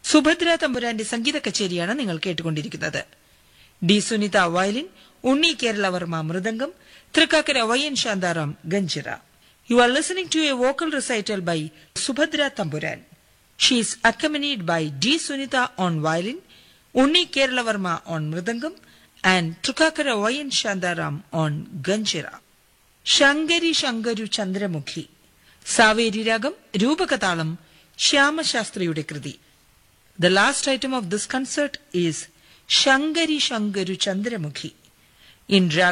സുഭദ്ര തമ്പുരാന്റെ സംഗീത കച്ചേരിയാണ് നിങ്ങൾ കേട്ടുകൊണ്ടിരിക്കുന്നത് D Sunitha violin Unni Keralavarma mridangam Thrikkakara Y N Shantharam ganjira you are listening to a vocal recital by Subhadra Thampuran she is accompanied by D Sunitha on violin Unni Keralavarma on mridangam and Thrikkakara Y N Shantharam on ganjira Shankari Shankaru Chandramukhi Saveri രാഗം രൂപകതാളം ശ്യാമശാസ്ത്രിയുടെ കൃതി The last item of this concert is Shankari Shankaru Chandramukhi in Rag